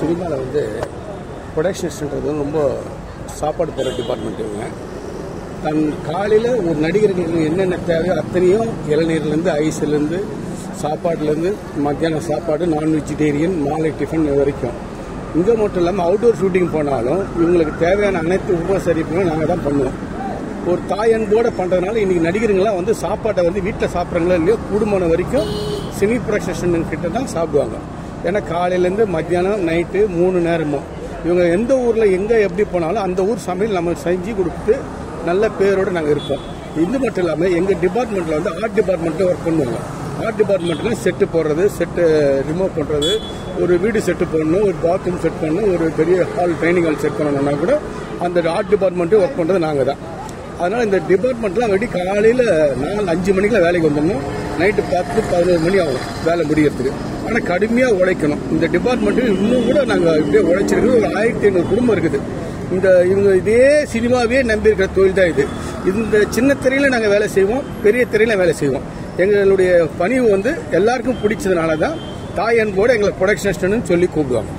சினிமாவில் வந்து ப்ரொடக்ஷன்ஸ்ன்றது வந்து ரொம்ப சாப்பாடு போகிற டிபார்ட்மெண்ட் இவங்க தன் காலையில் ஒரு நடிகர்களுக்கு என்னென்ன தேவையோ அத்தனையும் இளநீர்லேருந்து ஐஸ்லேருந்து சாப்பாடுலேருந்து மத்தியானம் சாப்பாடு நான் வெஜிடேரியன் மாலை டிஃபன் வரைக்கும் இங்கே மட்டும் இல்லாமல் அவுட்டோர் ஷூட்டிங் போனாலும் இவங்களுக்கு தேவையான அனைத்து உபசரிப்புகளும் நாங்கள் தான் பண்ணுவோம் ஒரு தாய் அன்போட பண்ணுறதுனால இன்னைக்கு நடிகருங்களாம் வந்து சாப்பாட்டை வந்து வீட்டில் சாப்பிட்றாங்களோ இல்லையோ குடும்பம் வரைக்கும் சினி ப்ரொடக்ஷன் கிட்ட தான் சாப்பிடுவாங்க ஏன்னா காலையிலேருந்து மத்தியானம் நைட்டு மூணு நேரமும் இவங்க எந்த ஊரில் எங்கே எப்படி போனாலும் அந்த ஊர் சமையல் நம்ம செஞ்சு கொடுத்து நல்ல பேரோடு நாங்கள் இருப்போம் இது மட்டும் இல்லாமல் எங்கள் டிபார்ட்மெண்ட்டில் வந்து ஆர்ட் டிபார்ட்மெண்ட்டில் ஒர்க் பண்ணுவாங்க ஆர்ட் டிபார்ட்மெண்ட்டில் செட்டு போடுறது செட்டு ரிமூவ் பண்ணுறது ஒரு வீடு செட்டு போடணும் ஒரு பாத்ரூம் செட் பண்ணணும் ஒரு பெரிய ஹால் ட்ரைனிங் ஹால் செட் பண்ணணும்னா கூட அந்த ஆர்ட் டிபார்ட்மெண்ட்டு ஒர்க் பண்ணுறது நாங்கள் தான் அதனால் இந்த டிபார்ட்மெண்ட்லாம் வெடி காலையில் நாலு அஞ்சு மணிக்கெலாம் வேலைக்கு வந்துடணும் நைட்டு பத்து பதினோரு மணி ஆகும் வேலை முடியறதுக்கு ஆனால் கடுமையாக உழைக்கணும் இந்த டிபார்ட்மெண்ட்டு இன்னும் கூட நாங்கள் இப்படியே உழைச்சிருக்கு ஒரு ஆயிரத்தி ஐநூறு குடும்பம் இருக்குது இந்த இவங்க இதே சினிமாவே நம்பி இருக்கிற தொழில் தான் இது இந்த சின்ன திரையில நாங்கள் வேலை செய்வோம் பெரிய திரையில வேலை செய்வோம் எங்களுடைய பணிவு வந்து எல்லாருக்கும் பிடிச்சதுனால தான் தாய் அன்போடு எங்களை ப்ரொடக்ஷனிஸ்ட்னு சொல்லி கூப்பிடுவாங்க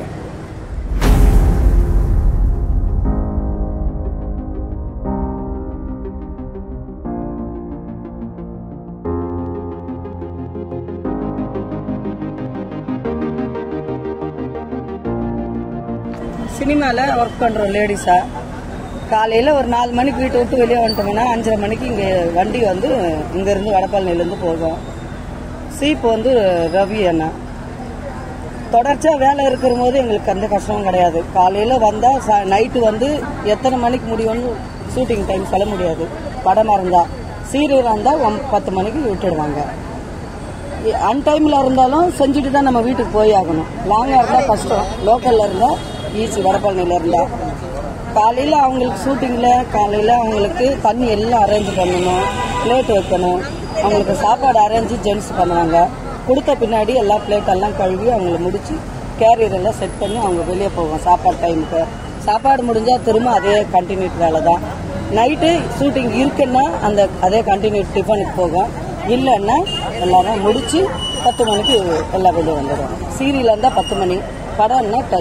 சினிமாவில் ஒர்க் பண்ணுறோம் லேடிஸாக காலையில் ஒரு நாலு மணிக்கு வீட்டை விட்டு வெளியே வந்துட்டோம்னா அஞ்சரை மணிக்கு இங்கே வண்டி வந்து இங்கேருந்து வடபழனிலேருந்து போகும் சீப்பு வந்து ரவி அண்ணா தொடர்ச்சியாக வேலை இருக்கிற போது எங்களுக்கு எந்த கஷ்டமும் கிடையாது காலையில் வந்தால் நைட்டு வந்து எத்தனை மணிக்கு முடியும்னு ஷூட்டிங் டைம் சொல்ல முடியாது படமாக இருந்தால் சீரியல் இருந்தால் பத்து மணிக்கு விட்டுடுவாங்க அன்டைமில் இருந்தாலும் செஞ்சுட்டு தான் நம்ம வீட்டுக்கு போய் ஆகணும் லாங்காக இருந்தால் கஷ்டம் லோக்கலில் இருந்தால் ஈஸி வடபழனியில் இருந்தால் காலையில் அவங்களுக்கு ஷூட்டிங்கில் காலையில் அவங்களுக்கு தண்ணி எல்லாம் அரேஞ்ச் பண்ணணும் பிளேட் வைக்கணும் அவங்களுக்கு சாப்பாடு அரேஞ்சு ஜென்ட்ஸ் பண்ணுவாங்க கொடுத்த பின்னாடி எல்லா பிளேட் எல்லாம் கழுவி அவங்கள முடிச்சு கேரியர் எல்லாம் செட் பண்ணி அவங்க வெளியே போவோம் சாப்பாடு டைமுக்கு சாப்பாடு முடிஞ்சால் திரும்ப அதே கண்டினியூட் வேலை தான் நைட்டு ஷூட்டிங் இருக்குன்னா அந்த அதே கண்டினியூட் டிஃபனுக்கு போகும் இல்லைன்னா எல்லாரும் முடிச்சு பத்து மணிக்கு எல்லாம் வெளியே வந்துடும் சீரியல் இருந்தால் பத்து மணி படம்னா டைம்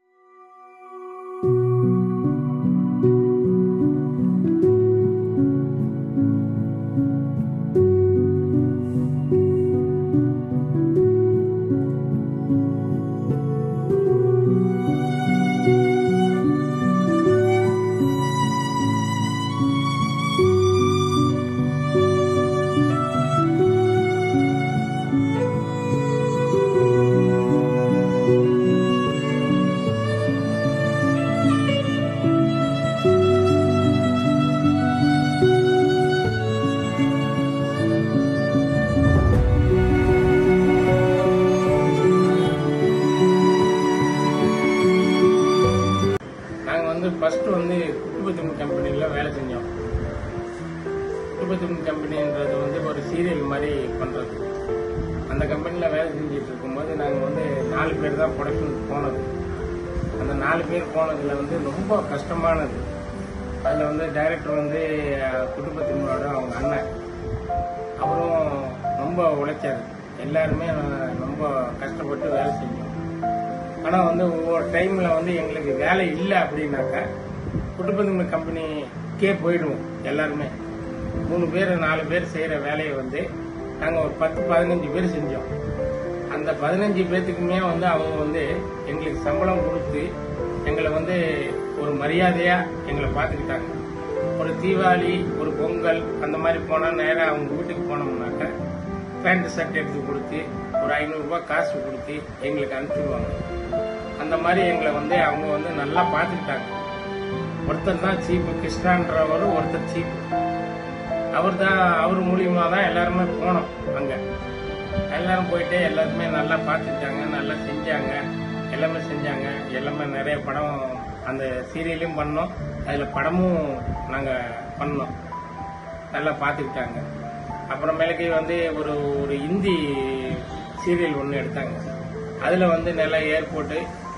நாங்கள் வந்து ஃபஸ்ட்டு வந்து குட்டுபத்திரம் கம்பெனியில் வேலை செஞ்சோம் குட்டுபத்திரம் கம்பெனின்றது வந்து ஒரு சீரியல் மாதிரி பண்ணுறது அந்த கம்பெனியில் வேலை செஞ்சுட்டு இருக்கும்போது நாங்கள் வந்து நாலு பேர் தான் ப்ரொடக்ஷனுக்கு போனது அந்த நாலு பேர் போனதில் வந்து ரொம்ப கஷ்டமானது அதில் வந்து டைரக்டர் வந்து குட்டுபத்திரமோட அவங்க அண்ணன் அவரும் ரொம்ப உழைச்சார் எல்லாருமே ரொம்ப கஷ்டப்பட்டு வேலை செஞ்சோம் ஆனால் வந்து ஒவ்வொரு டைமில் வந்து எங்களுக்கு வேலை இல்லை அப்படின்னாக்கா குட்டுப்பந்துங்க கம்பெனிக்கே போயிடுவோம் எல்லாருமே மூணு பேர் நாலு பேர் செய்கிற வேலையை வந்து நாங்கள் ஒரு பத்து பதினஞ்சு பேர் செஞ்சோம் அந்த பதினஞ்சு பேர்த்துக்குமே வந்து அவங்க வந்து எங்களுக்கு சம்பளம் கொடுத்து எங்களை வந்து ஒரு மரியாதையாக எங்களை பார்த்துக்கிட்டாங்க ஒரு தீபாவளி ஒரு பொங்கல் அந்த மாதிரி போனால் நேராக அவங்க வீட்டுக்கு போனோம்னாக்கா பேண்ட் ஷர்ட் எடுத்து கொடுத்து ஒரு ஐநூறுரூவா காசு கொடுத்து எங்களுக்கு அனுப்பிச்சிடுவாங்க அந்த மாதிரி எங்களை வந்து அவங்க வந்து நல்லா பார்த்துக்கிட்டாங்க ஒருத்தர் தான் சீப்பு கிருஷ்ணான்றவர் ஒருத்தர் சீப்பு அவர் தான் அவர் மூலியமா தான் எல்லாருமே போனோம் அங்க எல்லாரும் போயிட்டு எல்லாருமே நல்லா பார்த்துக்கிட்டாங்க நல்லா செஞ்சாங்க எல்லாமே செஞ்சாங்க எல்லாமே நிறைய படம் அந்த சீரியலையும் பண்ணோம் அதுல படமும் நாங்க பண்ணோம் நல்லா பார்த்துக்கிட்டாங்க அப்புறமேலுக்கு வந்து ஒரு ஒரு இந்தி சீரியல் ஒன்று எடுத்தாங்க அதில் வந்து நல்ல ஏர்போர்ட்டு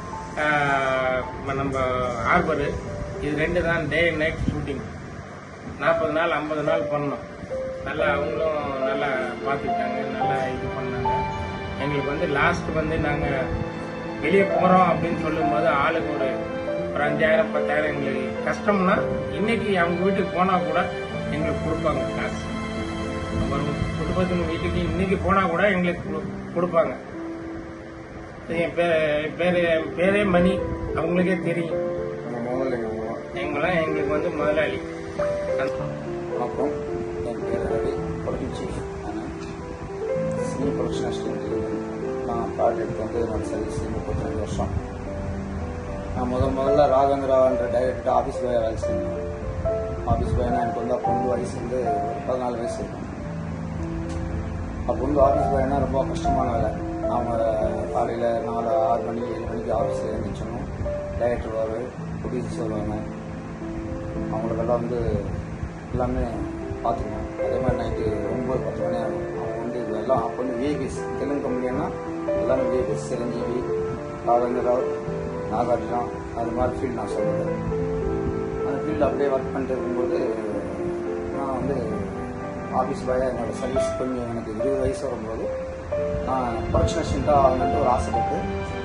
நம்ம ஹார்பரு இது ரெண்டு தான் டே அண்ட் நைட் ஷூட்டிங் நாற்பது நாள் ஐம்பது நாள் பண்ணோம் நல்லா அவங்களும் நல்லா பார்த்துக்கிட்டாங்க நல்லா இது பண்ணாங்க எங்களுக்கு வந்து லாஸ்ட் வந்து நாங்கள் வெளியே போறோம் அப்படின்னு சொல்லும்போது ஆளுக்கு ஒரு ஒரு அஞ்சாயிரம் பத்தாயிரம் எங்களுக்கு கஷ்டம்னா இன்னைக்கு அவங்க வீட்டுக்கு போனா கூட எங்களுக்கு கொடுப்பாங்க காசு நம்ம குடும்பத்தின் வீட்டுக்கு இன்னைக்கு போனா கூட எங்களுக்கு கொடு- கொடுப்பாங்க என் பே- பேரு பேரே மணி அவங்களுக்கே தெரியும் எங்களாம் எங்களுக்கு வந்து முதலாளி அந்த- வணக்கம் என் பேர் ரவி ப்ரொடக்ஷன் சீஃப் நான் சினி ப்ரொடக்ஷன் அசிஸ்டன்ட் நான் ப்ராஜெக்ட் வந்து என்னோட சர்வீஸ் முப்பத்தி ரெண்டு வருஷம் நான் முத முதல்ல ராகவேந்திரான்ற டைரக்டர் ஆஃபீஸ் பாய் வேலை செஞ்சேன் ஆஃபீஸ் பாய்னா எனக்கு வந்து அப்போ வந்து வயசு வந்து ஒரு பதினாலு வயசு இருக்கும் அப்போ வந்து ஆஃபீஸ் பாய்னா ரொம்ப கஷ்டமான வேலை அவங்க காலையில் நாலு ஆறு மணி ஏழு மணிக்கு ஆஃபீஸில் எழுந்திரிச்சணும் டைரக்டர் வருவார் ப்ரொடியூசர் வருவாங்க அவங்களுக்கெல்லாம் வந்து எல்லாமே பார்த்துக்கணும் அதே மாதிரி நைட்டு ஒன்பது பத்து மணி ஆகும் அவங்க வந்து இதெல்லாம் அப்போ வந்து விஐபிஎஸ் தெலுங்கு கம்பெனினா எல்லாமே விஐபிஎஸ் சிரஞ்சீவி ராகவேந்திராவ் நாகார்ஜுனா அது மாதிரி ஃபீல்டு நான் சொல்கிறது அந்த ஃபீல்டு அப்படியே ஒர்க் பண்ணிட்டு இருக்கும்போது நான் வந்து ஆஃபீஸ் பாயாக என்னோட சர்வீஸ் கொஞ்சம் எனக்கு இருபது வயசு வரும்போது நான் ப்ரொடக்ஷன் அசிஸ்டண்ட்டாக ஆகணுன்ட்டு ஒரு ஆசைப்பட்டு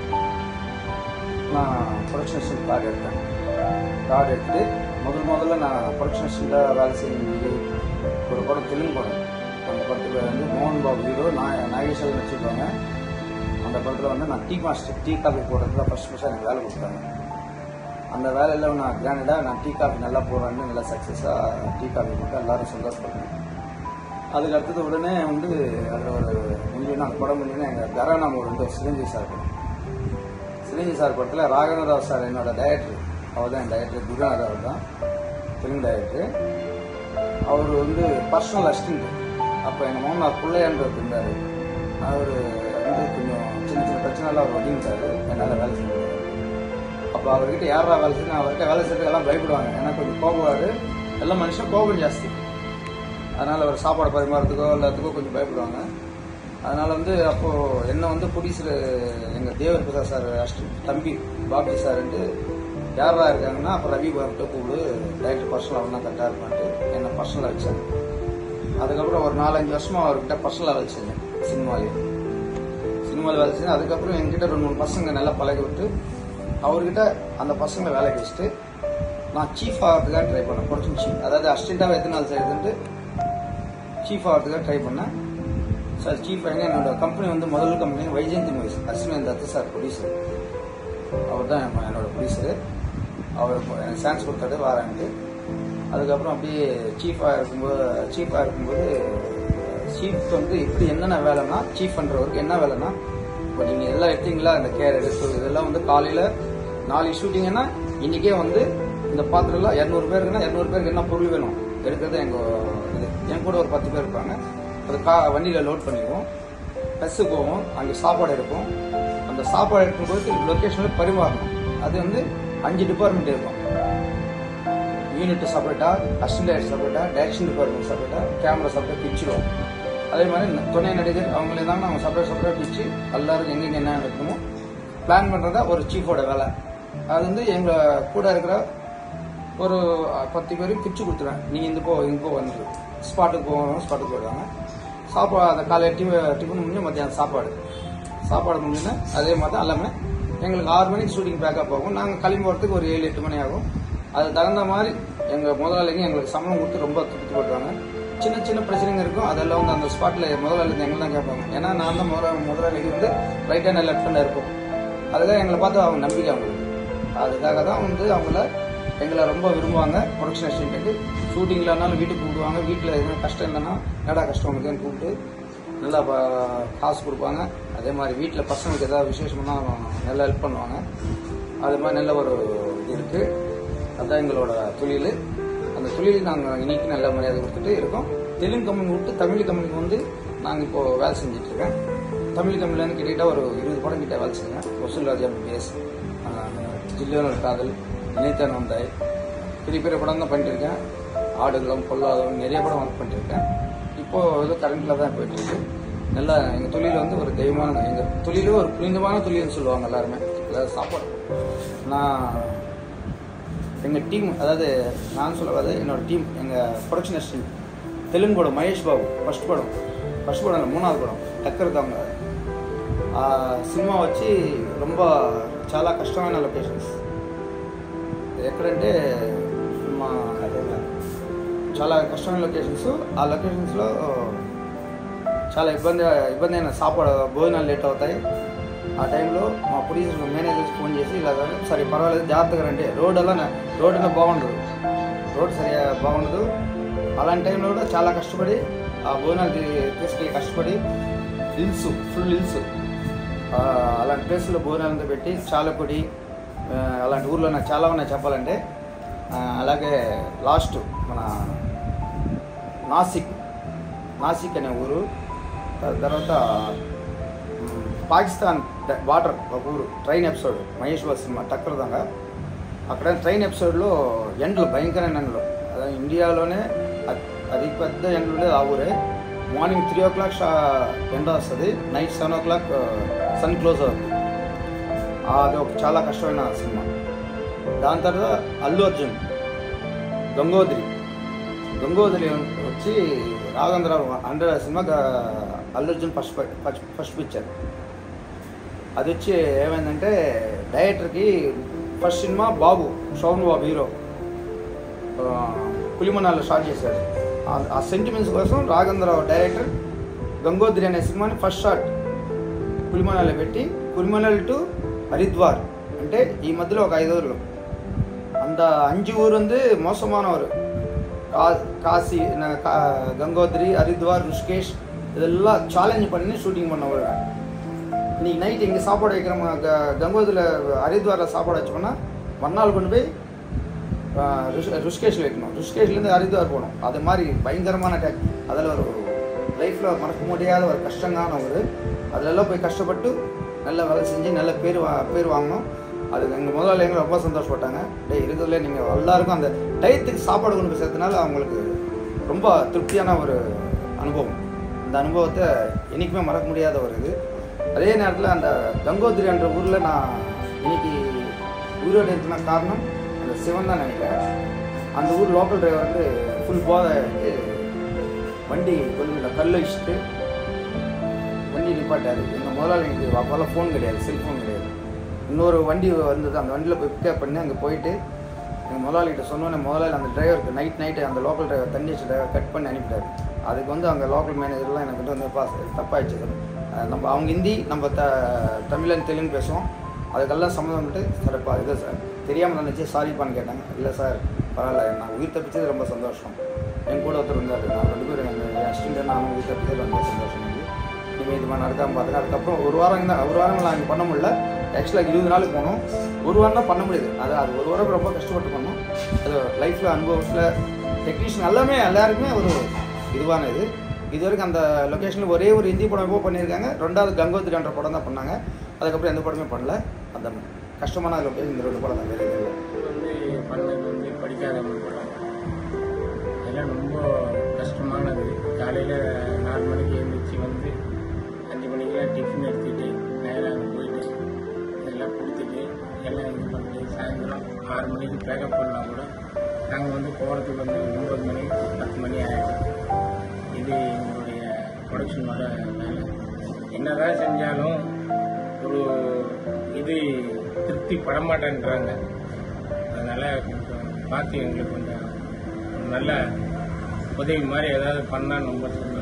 நான் ப்ரொடக்ஷன் அசிஸ்டன்ட் கார்டு எடுத்தேன் கார்டு எடுத்துட்டு முதல் முதல்ல நான் ப்ரொடக்ஷன் அசிஸ்டண்ட்டாக வேலை செஞ்சு ஒரு படம் தெலுங்கு படம் அந்த படத்தில் வந்து மோகன் பாபு ஹீரோ நான் நாகேஸ்வரன் வச்சுருப்பாங்க அந்த படத்தில் வந்து நான் டீ மாஸ்டர் டீ காஃபி போடுறதுல ஃபஸ்ட் ஃபஸ்ட்டாக எனக்கு வேலை கொடுத்தாங்க அந்த வேலையில் நான் கிராண்டடாக நான் டீ காஃபி நல்லா போடுறேன்னு நல்லா சக்ஸஸாக டீ காஃபி மட்டும் எல்லாரும் சந்தோஷப்படுறேன் அதுக்கு அடுத்தது உடனே வந்து அதில் ஒரு முடிஞ்சுன்னா அந்த படம் முடிஞ்சுன்னா எங்கள் கரானாம ஒரு ரெண்டு சிரஞ்சீவி சார் படம் சிரஞ்சீவி சார் படத்தில் ராகவராவ் சார் என்னோட டைரக்டர் அவர் தான் என் டைரக்டர் குருநாத் அவர் தான் தெலுங்கு டைரக்டர் அவர் வந்து பர்சனல் அசிஸ்டன்ட் அப்போ எங்கள் மாமனார் பிள்ளையான்றவர் இருந்தார் அவர் வந்து கொஞ்சம் சின்ன சின்ன பிரச்சனைலாம் அவர் ஒதுங்கிட்டாரு என்னால் வேலை செய்ய முடியாது அப்போ அவர்கிட்ட யாரா வேலை செய்யணும் அவர்கிட்ட வேலை செய்யறதுக்கு எல்லாம் பயப்படுவாங்க ஏன்னா கொஞ்சம் கோபவாரு எல்லா மனுஷன் கோபம் ஜாஸ்தி அதனால் அவர் சாப்பாடு பரிமாறதுக்கோ எல்லாத்துக்கோ கொஞ்சம் பயப்படுவாங்க அதனால் வந்து அப்போது என்ன வந்து ப்ரொடியூசர் எங்கள் தேவர் பிரசாத் சார் அசிஸ்டன்ட் தம்பி பாபி சார்ன்ட்டு யாரா இருக்காங்கன்னா அப்போ ரவி பார்ட்டு கூப்பிடு டைரக்டர் பர்சனல் அவன் தான் கரெக்டாக இருப்பான்ட்டு என்னை பர்சனலாக வச்சாங்க அதுக்கப்புறம் ஒரு நாலஞ்சு வருஷமா அவர்கிட்ட பர்சனலாக வேலை செஞ்சேன் சினிமாலே சினிமாவில் வேலை செஞ்சேன் அதுக்கப்புறம் என்கிட்ட ரெண்டு மூணு பசங்க நல்லா பழகி விட்டு அவர்கிட்ட அந்த பசங்களை வேலைக்கு வச்சுட்டு நான் சீஃப் ஆகிறதுக்காக ட்ரை பண்ணேன் ப்ரொடக்ஷன் சீஃப் அதாவது அசிஸ்டண்ட்டாக எத்தனை நாள் செய்யுதுன்ட்டு சீஃப் ஆகிறதுக்காக ட்ரை பண்ணேன் சார் சீஃப் ஆகிங்க என்னோட கம்பெனி வந்து முதல் கம்பெனி வைஜெயந்தி மூவிஸ் அஸ்வின் தத்து சார் ப்ரொடியூசர் அவர் தான் என்னோட ப்ரொடியூசரு அவர் எனக்கு சான்ஸ் கொடுத்தாரு வாரான்ட்டு அதுக்கப்புறம் அப்படியே சீஃபாக இருக்கும்போது சீஃபாக இருக்கும்போது சீஃப் வந்து இப்படி என்னென்ன வேலைன்னா சீஃப்ன்றவருக்கு என்ன வேலைன்னா இப்போ நீங்கள் எல்லாம் எடுத்தீங்களா இந்த கேர் எடுத்து இதெல்லாம் வந்து காலையில் நாளைக்கு ஷூட்டிங்கன்னா இன்றைக்கே வந்து இந்த பாத்திரம்லாம் இரநூறு பேருக்குன்னா இரநூறு பேருக்கு என்ன பொருள் வேணும் எடுக்கிறது எங்கள் இது என் கூட ஒரு பத்து பேர் இருப்பாங்க அது கா வண்டியில் லோட் பண்ணிக்குவோம் பஸ்ஸு போவோம் அங்கே சாப்பாடு இருக்கும் அந்த சாப்பாடு எடுக்கும்போது லொக்கேஷனில் பரிமாறணும் அது வந்து அஞ்சு டிபார்ட்மெண்ட் இருக்கும் யூனிட் செப்பரேட்டா அசிஸ்டன்ட் செப்பரேட்டா டைரக்ஷன் டிபார்ட்மெண்ட் செப்பரேட்டா கேமரா செப்பரேட் பிரிச்சிடுவோம் அதே மாதிரி ந- துணை நடிகர் அவங்களே தாங்க நம்ம செப்பரேட் செப்பரேட் பிரிச்சு எல்லாருக்கும் எங்கெங்க என்ன இருக்கணுமோ பிளான் பண்றதா ஒரு சீஃபோட வேலை அது வந்து எங்க கூட இருக்கிற ஒரு அஹ், பத்து பேரும் பிரிச்சு கொடுத்துருவேன் நீங்க இந்த போ இங்க போ வந்து ஸ்பாட்டுக்கு போவாங்க ஸ்பாட்டுக்கு போயிடுவாங்க சாப்பாடு அந்த காலையில் டிஃப டிஃபன் முடிஞ்சு மத்தியானம் சாப்பாடு சாப்பாடு முடிஞ்சுன்னா அதே மாதிரி தான் எல்லாமே எங்களுக்கு ஆறு மணிக்கு ஷூட்டிங் பேக்கப் ஆகும் நாங்கள் கிளம்பி போகிறதுக்கு ஒரு ஏழு எட்டு மணி ஆகும் அது தகுந்த மாதிரி எங்கள் முதலாளிங்க எங்களுக்கு சம்பளம் கொடுத்து ரொம்ப திருப்தி படுறாங்க சின்ன சின்ன பிரச்சனைங்க இருக்கும் அதெல்லாம் வந்து அந்த ஸ்பாட்டில் முதலாளி எங்களை தான் கேட்பாங்க ஏன்னா நான் தான் முதல்ல முதலாளிக்கு வந்து ரைட் ஹேண்ட் லெஃப்ட் ஹேண்ட் இருப்போம் அதுக்காக எங்களை பார்த்து அவங்க நம்பிக்கை அவங்களுக்கு அதுக்காக தான் வந்து அவங்கள எங்களை ரொம்ப விரும்புவாங்க ப்ரொடக்ஷன் அசிஸ்டன்ட்டுக்கு ஷூட்டிங் இல்லைனாலும் வீட்டுக்கு கூப்பிடுவாங்க வீட்டில் எதுவும் கஷ்டம் இல்லைன்னா என்னடா கஷ்டம் உனக்குன்னு கூப்பிட்டு நல்லா ப- காசு கொடுப்பாங்க அதே மாதிரி வீட்டில் பசங்களுக்கு ஏதாவது விசேஷம்னா நல்லா ஹெல்ப் பண்ணுவாங்க அது மாதிரி நல்ல ஒரு இது இருக்குது அதுதான் எங்களோட தொழில் அந்த தொழிலுக்கு நாங்கள் இன்னைக்கு நல்ல மரியாதை கொடுத்துட்டு இருக்கோம் தெலுங்கு கம்பெனி விட்டு தமிழ் கம்பெனிக்கு வந்து நாங்கள் இப்போ வேலை செஞ்சுட்டு இருக்கேன் தமிழ் கம்பெனிலேருந்து கிட்டத்தட்ட ஒரு இருபது படம் கிட்ட வேலை செஞ்சேன் வசூல் ராஜா பிஎஸ் ஜில்லியோனல் காதல் இணைத்தான் வந்தாய் பெரிய பெரிய படம் தான் பண்ணிட்டு இருக்கேன் ஆடுகளம் பொல்லாதவன் நிறைய படம் ஒர்க் பண்ணிட்டு இருக்கேன் இப்போ ஏதோ கரண்ட்ல தான் போயிட்டு இருக்கு நல்லா எங்கள் தொழில் வந்து ஒரு தெய்வமான எங்கள் தொழிலே ஒரு புனிதமான தொழில்னு சொல்லுவாங்க எல்லாருமே அதாவது சாப்பாடு நான் எங்கள் டீம் அதாவது நான் சொல்லுவது என்னோட டீம் எங்கள் ப்ரொடக்ஷன் அசிஸ்டன்ட் தெலுங்கு படம் மகேஷ் பாபு ஃபர்ஸ்ட் படம் ஃபர்ஸ்ட் படம் இல்லை மூணாவது படம் டக்கர் தாங்க ఆ సినిమా వచ్చి ரொம்ப చాలా కష్టమైన లొకేషన్స్ ఎక్కడంటే మా చాలా కష్టమైన లొకేషన్స్ ఆ లొకేషన్స్లో చాలా ఇబ్బంది ఇబ్బంది అయిన సాపాడు భోజనాలు లేట్ అవుతాయి ఆ టైంలో మా ప్రొడ్యూసర్ మేనేజర్స్ ఫోన్ చేసి ఇలా సరే పర్వాలేదు జాగ్రత్తగా రండి రోడ్ అలా రోడ్ అన్న బాగుండదు రోడ్ సరిగా బాగుండదు అలాంటి టైంలో కూడా చాలా కష్టపడి ఆ భోజనాలు తీ- తీసుకెళ్ళి కష్టపడి హిల్స్ ఫుల్ హిల్స్ అలాంటి ప్లేస్లో భోజనాలంతా పెట్టి చాలపొడి ఆ, అలాంటి ఊర్లో నాకు చాలా ఉన్నాయి చెప్పాలంటే ఆ, అలాగే లాస్ట్ మన నాసిక్ నాసిక్ అనే ఊరు త- తర్వాత మ్, పాకిస్తాన్ ద- బార్డర్ ఒక ఊరు ట్రైన్ ఎపిసోడ్ మహేష్ బాబు సినిమా టక్కర్ దొంగ అక్కడ ట్రైన్ ఎపిసోడ్లో ఎండలు భయంకరమైన ఎండలు అదే ఇండియాలోనే అతి అతి పెద్ద ఎండలు ఉండేది ఆ ఊరే మార్నింగ్ త్రీ ఓ క్లాక్ ఎండ వస్తుంది night seven o'clock sun close అవుతుంది అది ఒక చాలా కష్టమైన సినిమా దాని తర్వాత అల్లు అర్జున్ గంగోత్రి గంగోత్రి వచ్చి రాఘవేంద్రరావు హండ్రెడ్ సినిమా గ- Allu Arjun first first first picture అది వచ్చి ఏమైందంటే డైరెక్టర్కి first cinema Babu Sobhan Babu hero ఆ, పులిమనాల్లో స్టార్ట్ చేశాడు ఆ- ఆ సెంటిమెంట్స్ కోసం రాఘవేంద్రరావు డైరెక్టర్ గంగోత్రి అనే సినిమాని ఫస్ట్ షాట్ పులిమనాల్లో పెట్టి పులిమనాల్ టు హరిద్వార్ అంటే ఈ మధ్యలో ఒక ఐదు ఊర్లు அந்த அஞ்சு ஊர் வந்து மோசமான ஊர் கா காசி ந- கா- கங்கோத்ரி ஹரித்வார் ருஷ்கேஷ் இதெல்லாம் சேலஞ்ச் பண்ணி ஷூட்டிங் பண்ண ஊருங்க இன்னைக்கு நைட் இங்கே சாப்பாடு வைக்கிறோம் க கங்கோத்ரியில் ஹரித்வாரில் சாப்பாடு வச்சோம்னா மறுநாள் கொண்டு போய் ஆ, ருஷ் ருஷ்கேஷில் வைக்கணும் ருஷ்கேஷ்லேருந்து ஹரித்வார் போகணும் அது மாதிரி பயங்கரமான டேக் அதில் ஒரு லைஃப்பில் மறக்க முடியாத ஒரு கஷ்டங்கான ஒரு அதிலெல்லாம் போய் கஷ்டப்பட்டு நல்ல வேலை செஞ்சு நல்ல பேர் வா பேர் வாங்கணும் அதுக்கு எங்கள் முதலாளி எங்களை ரொம்ப சந்தோஷப்பட்டாங்க டேய் இருக்கிறதுல நீங்கள் எல்லாருக்கும் அந்த டயத்துக்கு சாப்பாடு கொண்டு போய் சேர்த்தனால அவங்களுக்கு ரொம்ப திருப்தியான ஒரு அனுபவம் அந்த அனுபவத்தை என்றைக்குமே மறக்க முடியாத ஒரு இது அதே நேரத்தில் அந்த கங்கோத்ரி என்ற ஊரில் நான் இன்னைக்கு உயிரோடு இருக்கிற காரணம் அந்த சிவன் தான் நினைக்கிறேன் அந்த ஊர் லோக்கல் டிரைவர் வந்து ஃபுல் போதை வண்டி கொஞ்சம் கல் வச்சுட்டு வண்டி நிப்பாட்டாரு எங்கள் முதலாளிக்கு அப்போல்லாம் ஃபோன் கிடையாது செல்ஃபோன் கிடையாது இன்னொரு வண்டி வந்தது அந்த வண்டியில் போய் பிக்கப் பண்ணி அங்கே போயிட்டு எங்கள் முதலாளிகிட்ட சொன்னோன்னே முதலாளி அந்த டிரைவருக்கு நைட் நைட்டு அந்த லோக்கல் டிரைவர் தண்ணி வச்சு டிரைவர் கட் பண்ணி அனுப்பிட்டாரு அதுக்கு வந்து அங்கே லோக்கல் மேனேஜர்லாம் எனக்கு வந்து வந்து பாஸ் தப்பாயிடுச்சு அஹ் நம்ம அவங்க ஹிந்தி நம்ம த தமிழன் தெலுங்கு பேசுவோம் அதுக்கெல்லாம் சம்மந்தம் பண்ணிட்டு சார்ப்பா இது சார் தெரியாமல் நினச்சி சாரிப்பான்னு கேட்டாங்க இல்லை சார் பரவாயில்ல நான் உயிர் தப்பிச்சது ரொம்ப சந்தோஷம் என் கூட ஒருத்தர் இருந்தார் நான் ரெண்டு பேரும் எங்கள் அசிஸ்டண்ட்டு நானும் உயிர் தப்பிச்சது ரொம்ப சந்தோஷம் வந்து இனிமேல் இது மாதிரி நடக்காமல் பார்த்துக்க அதுக்கப்புறம் ஒரு வாரம் தான் ஒரு வாரம் நாங்கள் பண்ண முடியல ஆக்சுவலாக இருபது நாளுக்கு போனோம் ஒரு வாரம் தான் பண்ண முடியுது அது அது ஒரு வாரம் ரொம்ப கஷ்டப்பட்டு பண்ணோம் அது லைஃப்பில் அனுபவத்தில் டெக்னீஷியன் எல்லாமே எல்லாருக்குமே ஒரு இதுவான இது இது வரைக்கும் அந்த லொக்கேஷனில் ஒரே ஒரு ஹிந்தி படம் எப்போ பண்ணியிருக்காங்க ரெண்டாவது கங்கோத்ரின்ற படம் தான் பண்ணாங்க அதுக்கப்புறம் எந்த படமே பண்ணல அந்த கஷ்டமான லொக்கேஷன் இந்த ரெண்டு படம் தான் வேறு எதுவும் இல்லை வந்து பண்ணது வந்து படிக்காதவங்க படம் அதெல்லாம் ரொம்ப கஷ்டமானது காலையில் நாலு மணிக்கு எழுந்திரிச்சு வந்து அஞ்சு மணிக்கெல்லாம் டிஃபன் எடுத்துட்டு நேராக அங்கே போயிட்டு இதெல்லாம் கொடுத்துட்டு எல்லாம் இது பண்ணி சாயந்தரம் ஆறு மணிக்கு பேக்கப் பண்ணால் கூட நாங்கள் வந்து போகிறதுக்கு வந்து ஒன்பது மணி பத்து மணி ஆகிடும் இது எங்களுடைய ப்ரொடக்ஷனோட வேலை என்னதான் செஞ்சாலும் ஒரு இது திருப்தி படமாட்டேன்றாங்க அதனால் கொஞ்சம் பார்த்து எங்களுக்கு கொஞ்சம் ஒரு நல்ல உதவி மாதிரி ஏதாவது பண்ணால் ரொம்ப சந்தோஷம்